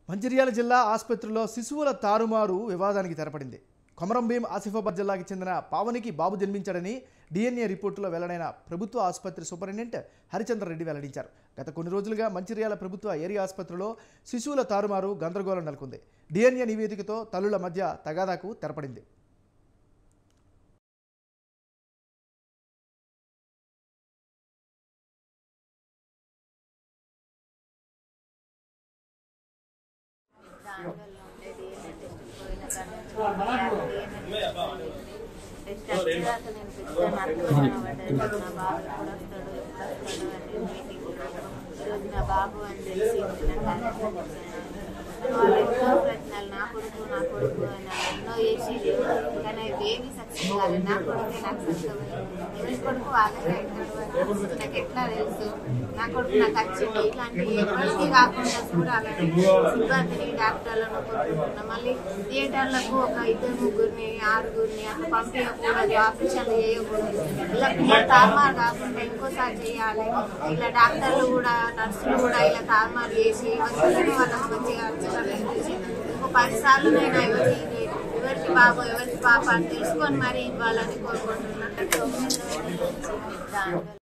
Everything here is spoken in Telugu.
మంచిర్యాల జిల్లా ఆసుపత్రిలో శిశువుల తారుమారు వివాదానికి తెరపడింది కొమరంభీం ఆసిఫాబాద్ జిల్లాకి చెందిన పావనికి బాబు జన్మించాడని డిఎన్ఏ రిపోర్టులో వెల్లడైన ప్రభుత్వ ఆసుపత్రి సూపరింటెండెంట్ హరిచంద్ర రెడ్డి వెల్లడించారు గత కొన్ని రోజులుగా మంచిర్యాల ప్రభుత్వ ఏరియా ఆసుపత్రిలో శిశువుల తారుమారు గందరగోళం నెలకొంది డిఎన్ఏ నివేదికతో తల్లుల మధ్య తగాదాకు తెరపడింది నా బాబు అని తెలిసి వాళ్ళు ఎన్నో ప్రయత్నాలు నా కొడుకు నా కొడుకు అని ఎన్నో చేసి కానీ అవి ఏమి సక్సెస్ కాలేదు నా కొడుకే నాకు సక్సెస్ ఎవరి కొడుకు వాళ్ళకే అవుతాడు నాకు ఎట్లా తెలుసు నా కొడుకు నాకు వచ్చింది ఇట్లాంటి ఎవరికి కాకుండా చూడాలని సిబ్బందిని డాక్టర్లను కోరుకుంటున్నా మళ్ళీ థియేటర్లకు ఒక ఇద్దరు ముగ్గురిని ఆరుగురిని అట్లా పంపించకూడదు ఆపరేషన్లు చేయకూడదు ఇలా పిల్లలు తారుమారు కాకుండా ఇంకోసారి చేయాలి ఇలా డాక్టర్లు కూడా నర్సులు కూడా ఇలా తారుమారు చేసి వస్తుందని వాళ్ళకి మంచిగా అర్చకర్లు చూసి ఇంకో పది సార్లు నేను ఎవరికి ఎవరికి బాబు ఎవరికి పాప అని తెలుసుకొని మరి ఇవ్వాలని కోరుకుంటున్నాను